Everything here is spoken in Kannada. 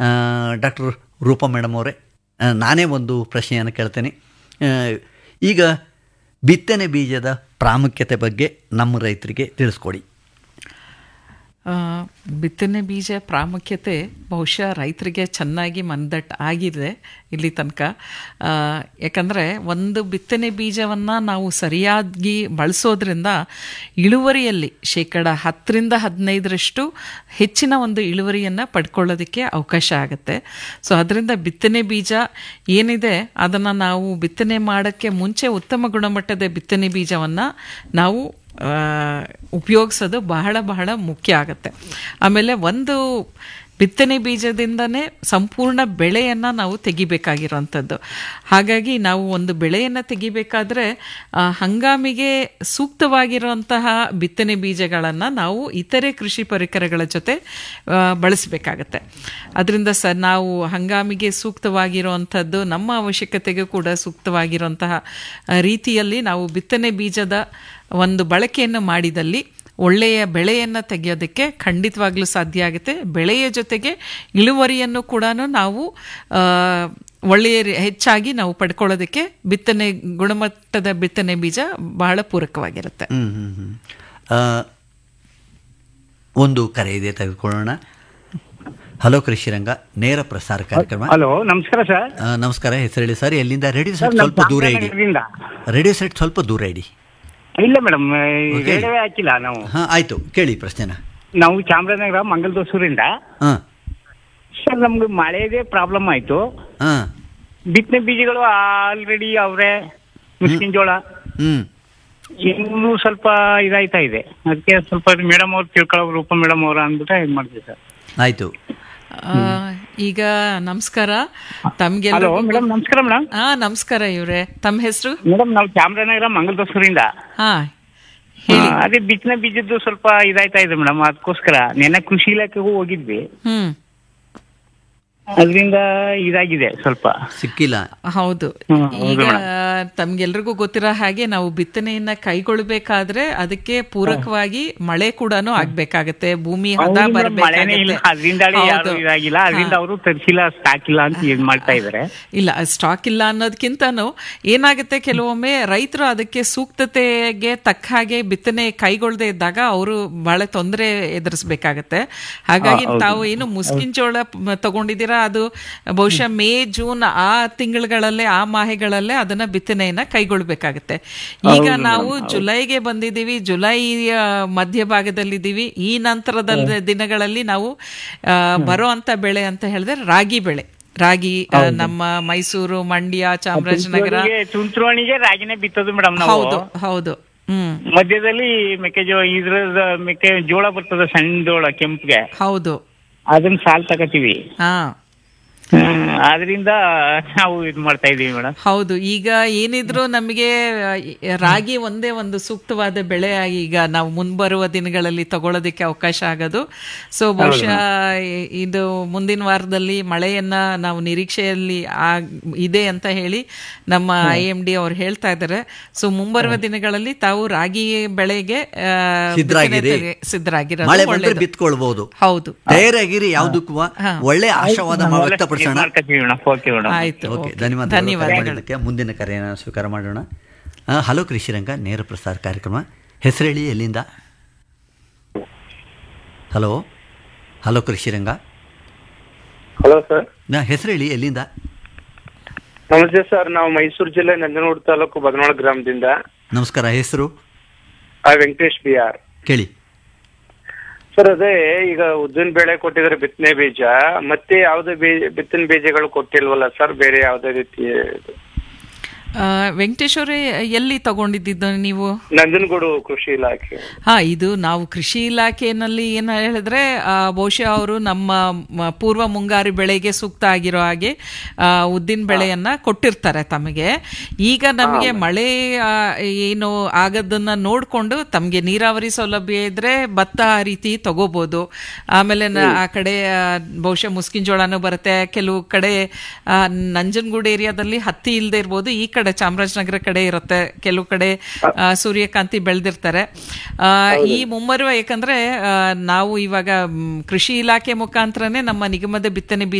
ಡಾಕ್ಟರ್ ರೂಪಾ ಮೇಡಮ್ ಅವರೇ ಆ, ನಾನೇ ಒಂದು ಪ್ರಶ್ನೆಯನ್ನು ಕೇಳ್ತೇನೆ ಆ, ಈಗ ಬಿತ್ತನೆ ಬೀಜದ ಪ್ರಾಮುಖ್ಯತೆ ಬಗ್ಗೆ ನಮ್ಮ ರೈತರಿಗೆ ತಿಳಿಸ್ಕೊಡಿ ಆ, ಬಿತ್ತನೆ ಬೀಜ ಪ್ರಾಮುಖ್ಯತೆ ಬಹುಶಃ ರೈತರಿಗೆ ಚೆನ್ನಾಗಿ ಮನದಟ್ಟು ಆಗಿದೆ ಇಲ್ಲಿ ತನಕ ಆ, ಯಾಕಂದರೆ ಒಂದು ಬಿತ್ತನೆ ಬೀಜವನ್ನು ನಾವು ಸರಿಯಾಗಿ ಬಳಸೋದ್ರಿಂದ ಇಳುವರಿಯಲ್ಲಿ ಶೇಕಡ ಹತ್ತರಿಂದ ಹದಿನೈದರಷ್ಟು ಹೆಚ್ಚಿನ ಒಂದು ಇಳುವರಿಯನ್ನು ಪಡ್ಕೊಳ್ಳೋದಕ್ಕೆ ಅವಕಾಶ ಆಗುತ್ತೆ ಸೊ ಅದರಿಂದ ಬಿತ್ತನೆ ಬೀಜ ಏನಿದೆ ಅದನ್ನು ನಾವು ಬಿತ್ತನೆ ಮಾಡೋಕ್ಕೆ ಮುಂಚೆ ಉತ್ತಮ ಗುಣಮಟ್ಟದ ಬಿತ್ತನೆ ಬೀಜವನ್ನು ನಾವು ಆ, ಉಪಯೋಗಿಸೋದು ಬಹಳ ಬಹಳ ಮುಖ್ಯ ಆಗುತ್ತೆ ಆಮೇಲೆ ಒಂದು ಬಿತ್ತನೆ ಬೀಜದಿಂದನೇ ಸಂಪೂರ್ಣ ಬೆಳೆಯನ್ನು ನಾವು ತೆಗಿಬೇಕಾಗಿರೋವಂಥದ್ದು ಹಾಗಾಗಿ ನಾವು ಒಂದು ಬೆಳೆಯನ್ನು ತೆಗಿಬೇಕಾದ್ರೆ ಆ, ಹಂಗಾಮಿಗೆ ಸೂಕ್ತವಾಗಿರುವಂತಹ ಬಿತ್ತನೆ ಬೀಜಗಳನ್ನು ನಾವು ಇತರೆ ಕೃಷಿ ಪರಿಕರಗಳ ಜೊತೆ ಆ, ಬಳಸಬೇಕಾಗತ್ತೆ ಅದರಿಂದ ಸ ನಾವು ಹಂಗಾಮಿಗೆ ಸೂಕ್ತವಾಗಿರುವಂಥದ್ದು ನಮ್ಮ ಅವಶ್ಯಕತೆಗೂ ಕೂಡ ಸೂಕ್ತವಾಗಿರುವಂತಹ ಆ, ರೀತಿಯಲ್ಲಿ ನಾವು ಬಿತ್ತನೆ ಬೀಜದ ಒಂದು ಬಳಕೆಯನ್ನು ಮಾಡಿದಲ್ಲಿ ಒಳ್ಳೆಯ ಬೆಳೆಯನ್ನು ತೆಗೆಯೋದಕ್ಕೆ ಖಂಡಿತವಾಗ್ಲೂ ಸಾಧ್ಯ ಆಗುತ್ತೆ ಬೆಳೆಯ ಜೊತೆಗೆ ಇಳುವರಿಯನ್ನು ಕೂಡ ನಾವು ಆ, ಒಳ್ಳೆಯ ರೀ- ಹೆಚ್ಚಾಗಿ ನಾವು ಪಡ್ಕೊಳ್ಳೋದಕ್ಕೆ ಬಿತ್ತನೆ ಗುಣಮಟ್ಟದ ಬಿತ್ತನೆ ಬೀಜ ಬಹಳ ಪೂರಕವಾಗಿರುತ್ತೆ ಹ್ಮ್, ಹ್ಮ್, ಹ್ಮ್. ಆ, ಒಂದು ಕರೆ ಇದೆ ತೆಗೆದುಕೊಳ್ಳೋಣ ಹಲೋ ಕೃಷಿರಂಗ ನೇರ ಪ್ರಸಾರ ಕಾರ್ಯಕ್ರಮ ಹಲೋ ನಮಸ್ಕಾರ ಸರ್ ಆ, ನಮಸ್ಕಾರ ಹೆಸರು ಹೇಳಿ ಸರ್ ಎಲ್ಲಿಂದ ರೇಡಿಯೋ ಸರ್ ಸೆಟ್ ನಮ್ಮ ಸ್ವಲ್ಪ ದೂರ ಇಡಿ ಚಾಮರಾಜನಗರದಿಂದ ರೇಡಿಯೋ ಸೆಟ್ ಸ್ವಲ್ಪ ದೂರ ಇಡಿ ಇಲ್ಲ ಮೇಡಮ್ Okay. ರೇಡಿಯೋವೇ ಹಾಕಿಲ್ಲ ನಾವು ಹಾಂ ಆಯಿತು ಕೇಳಿ ಪ್ರಶ್ನೆನ ನಾವು ಚಾಮರಾಜನಗರ ಮಂಗಲದೋಸೂರಿಂದ ಹಾಂ ಸರ್ ನಮ್ಗೆ ಮಳೆದೇ ಪ್ರಾಬ್ಲಮ್ ಆಯ್ತು ಹಾಂ ಬಿತ್ತನೆ ಬೀಜಗಳು ಆಲ್ರೆಡಿ ಅವರೇ ಮುಸ್ಕಿನ ಜೋಳ ಹ್ಞೂ ಇನ್ನೂ ಸ್ವಲ್ಪ ಇದಾಯ್ತಾ ಇದೆ ಅದಕ್ಕೆ ಸ್ವಲ್ಪ ಮೇಡಮ್ ಅವ್ರು ತಿಳ್ಕೊಳ್ಳೋ ರೂಪ ಮೇಡಮ್ ಅವ್ರ ಅಂದ್ಬಿಟ್ಟು ಇದು ಮಾಡ್ತೀವಿ ಸರ್ ಆಯಿತು ಆ, ಈಗ ನಮಸ್ಕಾರ ಹಲೋ ತಮ್ಗೆಲ್ಲರಿಗೂ ಮೇಡಮ್ ನಮಸ್ಕಾರ ಮೇಡಮ್ ಹಾ ನಮಸ್ಕಾರ ಇವ್ರೆ ತಮ್ಮ ಹೆಸರು ಮೇಡಮ್ ನಾವು ಚಾಮರಾಜನಗರ ಮಂಗಲದೋಸೂರಿಂದ ಹಾ ಆ, ಅದೇ ಬಿತ್ತನೆ ಬೀಜದ್ದು ಸ್ವಲ್ಪ ಇದಾಯ್ತಾ ಇದೆ ಮೇಡಮ್ ಅದಕ್ಕೋಸ್ಕರ ನೆನ್ನೆ ಕೃಷಿ ಇಲಾಖೆಗೂ ಹೋಗಿದ್ವಿ ಹ್ಮ್ ಅದರಿಂದ ಇದಾಗಿದೆ ಸ್ವಲ್ಪ ಸಿಕ್ಕಿಲ್ಲ ಹೌದು ಹ್ಮ್, ಹೌದು ಈಗ ಮೇಡಮ್. ತಮ್ಗೆಲ್ರಿಗೂ ಗೊತ್ತಿರೋ ಹಾಗೆ ನಾವು ಬಿತ್ತನೆಯನ್ನ ಕೈಗೊಳ್ಬೇಕಾದ್ರೆ ಅದಕ್ಕೆ ಪೂರಕವಾಗಿ ಮಳೆ ಕೂಡ ಆಗ್ಬೇಕಾಗತ್ತೆ ಭೂಮಿ ಹದ ಹೌದು ಮೇಡಮ್, ಮಳೆನೇ ಇಲ್ಲ ಅದರಿಂದಾಡಿ ಯಾರು ಹೌದು. ಇದಾಗಿಲ್ಲ ಅದರಿಂದ ಹಾ. ಅವರು ತರಿಸಿಲ್ಲ ಸ್ಟಾಕ್ ಇಲ್ಲ ಅಂತ ಇದ್ ಮಾಡ್ತಾ ಇದಾರೆ ಇಲ್ಲ ಸ್ಟಾಕ್ ಇಲ್ಲ ಅನ್ನೋದಕ್ಕಿಂತನೂ ಏನಾಗುತ್ತೆ ಕೆಲವೊಮ್ಮೆ ರೈತರು ಅದಕ್ಕೆ ಸೂಕ್ತತೆಗೆ ತಕ್ಕ ಹಾಗೆ ಬಿತ್ತನೆ ಕೈಗೊಳ್ಳದೆ ಇದ್ದಾಗ ಅವರು ಬಹಳ ತೊಂದರೆ ಎದುರಿಸಬೇಕಾಗತ್ತೆ ಹಾಗಾಗಿ ಹೌದು. ತಾವು ಏನು ಮುಸ್ಕಿನ್ ಜೋಳ ಪ್- ತಗೊಂಡಿದ್ದೀರಾ ಅದು ಬಹುಶಃ ಮೇ ಜೂನ್ ಆ ತಿಂಗಳುಗಳಲ್ಲೇ ಆ ಮಾಹೆಗಳಲ್ಲೇ ಅದನ್ನ ಬಿತ್ತನೆಯನ್ನ ಕೈಗೊಳ್ಬೇಕಾಗತ್ತೆ ಈಗ ಹೌದು ನಾವು ಮೇಡಮ್, ಹೌದು. ಜುಲೈಗೆ ಬಂದಿದ್ದೀವಿ ಜುಲೈಯ ಮಧ್ಯಭಾಗದಲ್ಲಿದ್ದೀವಿ ಈ ನಂತರದ ದಿನಗಳಲ್ಲಿ ನಾವು ಆ, ಬರೋ ಅಂತ ಬೆಳೆ ಅಂತ ಹೇಳಿದ್ರೆ ರಾಗಿ ಬೆಳೆ ರಾಗಿ ಆ, ನಮ್ಮ ಮೈಸೂರು ಮಂಡ್ಯ ಚಾಮರಾಜನಗರ ತುಂತುರುವಣಿಗೆ- ತುಂತುರುವಣಿಗೆ ರಾಗಿನೇ ಬಿತ್ತೋದು ಮೇಡಮ್ ನಾವು ಹೌದು ಹೌದು ಹ್ಮ್ ಮಧ್ಯದಲ್ಲಿ ಮೆಕ್ಕೆಜೋಳ ಇದ್ರದ ಮೆಕ್ಕೆ ಜೋಳ ಬರ್ತದ ಸಣ್ಣ ಜೋಳ ಕೆಂಪ್ಗೆ ಹೌದು ಅದನ್ನ ಸಾಲ್ ತಗೋತೀವಿ ಹಾ ಅದರಿಂದ ನಾವು ಇದ್ ಮಾಡ್ತಾ ಇದೀವಿ ಮೇಡಮ್ ಹೌದು ಈಗ ಏನಿದ್ರು ನಮಗೆ ಆ, ರಾಗಿ ಒಂದೇ ಒಂದು ಸೂಕ್ತವಾದ ಬೆಳೆ ಆಗಿ ಈಗ ನಾವು ಮುಂಬರುವ ದಿನಗಳಲ್ಲಿ ತಗೊಳ್ಳೋದಕ್ಕೆ ಅವಕಾಶ ಆಗೋದು ಸೊ ಬಹುಶಃ ಇ- ಇದು ಮುಂದಿನ ವಾರದಲ್ಲಿ ಮಳೆಯನ್ನ ನಾವು ನಿರೀಕ್ಷೆಯಲ್ಲಿ ಆಗ್- ಇದೆ ಅಂತ ಹೇಳಿ ನಮ್ಮ ಐ ಎಂ ಡಿ ಅವ್ರು ಹೇಳ್ತಾ ಇದ್ದಾರೆ ಸೊ ಮುಂಬರುವ ದಿನಗಳಲ್ಲಿ ತಾವು ರಾಗಿ ಬೆಳೆಗೆ ಆ, ಸಿದ್ಧರಾಗಿರಿ. ಬಿತ್ತನೆ ಸಿದ್ಧರಾಗಿರೋದು ಮಳೆ ಬಂದ್ರೆ ಒಳ್ಳೇದು. ಬಿತ್ಕೊಳ್ಬಹುದು ಹೌದು ತಯಾರಾಗಿರಿ ಯಾವುದಕ್ಕೂ ಒಳ್ಳೆ ಆಶಾವಾದ ವ್ಯಕ್ತಪಡಿಸೋಣ ಮಾಡ್ಕೊತೀವಿ ಮೇಡಮ್ ಓಕೆ ಮೇಡಮ್ ಆಯ್ತು ಓಕೆ ಓಕೆ. ಧನ್ಯವಾದ ಧನ್ಯವಾದಗಳು ಮಾಡಿದ್ದಕ್ಕೆ ಮುಂದಿನ ಕರೆಯನ್ನು ಸ್ವೀಕಾರ ಮಾಡೋಣ ಆ, ಹಲೋ ಕೃಷಿರಂಗ ನೇರ ಪ್ರಸಾರ ಕಾರ್ಯಕ್ರಮ ಹೆಸರೇಳಿ ಎಲ್ಲಿಂದ hello hello Krishiranga hello sir ನಾ ಹೆಸರೇಳಿ ಎಲ್ಲಿಂದ ನಮಸ್ತೆ ಸರ್ ನಾವು ಮೈಸೂರು ಜಿಲ್ಲೆ ನಂಜನಗೂಡು ತಾಲೂಕು ಬದನೋಳ ಗ್ರಾಮದಿಂದ ನಮಸ್ಕಾರ ಹೆಸರು ಆ ವೆಂಕಟೇಶ್ ಬಿ ಆರ್ ಕೇಳಿ ಸರ್ ಅದೇ ಈಗ ಉದ್ದಿನ ಬೇಳೆ ಕೊಟ್ಟಿದ್ರೆ ಬಿತ್ತನೆ ಬೀಜ ಮತ್ತೆ ಯಾವುದೇ ಬೀಜ ಬಿತ್ತನೆ ಬೀಜಗಳು ಕೊಟ್ಟಿಲ್ವಲ್ಲ ಸರ್ ಬೇರೆ ಯಾವುದೇ ರೀತಿ ಆ, ವೆಂಕಟೇಶ್ ಅವರೇ ಎಲ್ಲಿ ತಗೊಂಡಿದ್ದು ನೀವು ನಂಜನಗೂಡು ಕೃಷಿ ಇಲಾಖೆ ಹಾ ಇದು ನಾವು ಕೃಷಿ ಇಲಾಖೆಯಲ್ಲಿ ಏನು ಹೇಳಿದ್ರೆ ಆ, ಬಹುಶಃ ಅವರು ನಮ್ಮ ಮ- ಪೂರ್ವ ಮುಂಗಾರು ಬೆಳೆಗೆ ಸೂಕ್ತ ಆಗಿರೋ ಹಾಗೆ ಆ, ಉದ್ದಿನ ಬೆಳೆಯನ್ನ ಕೊಟ್ಟಿರ್ತಾರೆ ತಮಗೆ ಈಗ ನಮಗೆ ಮಳೆ ಆ, ಏನು ಆಗೋದನ್ನ ನೋಡಿಕೊಂಡು ತಮಗೆ ನೀರಾವರಿ ಸೌಲಭ್ಯ ಇದ್ರೆ ಭತ್ತ ಆ ರೀತಿ ತಗೋಬಹುದು ಆಮೇಲೆ ನ- ಆ ಕಡೆ ಆ, ಬಹುಶಃ ಮುಸ್ಕಿನ ಜೋಳನೂ ಬರುತ್ತೆ ಕೆಲವು ಕಡೆ ಆ, ನಂಜನಗೂಡು ಏರಿಯಾದಲ್ಲಿ ಹತ್ತಿ ಇಲ್ಲದೆ ಇರ್ಬೋದು ಈ ಕಡೆ ಚಾಮರಾಜನಗರ ಕಡೆ ಇರುತ್ತೆ ಕೆಲವು ಕಡೆ ಆ, ಸೂರ್ಯಕಾಂತಿ ಬೆಳೆದಿರ್ತಾರೆ ಆ, ಈ ಮುಮ್ಮರುವ ಯಾಕಂದ್ರೆ ಆ, ನಾವು ಇವಾಗ ಮ್, ಕೃಷಿ ಇಲಾಖೆ ಮುಖಾಂತರನೇ ನಮ್ಮ ನಿಗಮದ ಬಿತ್ತನೆ ಬೀಜ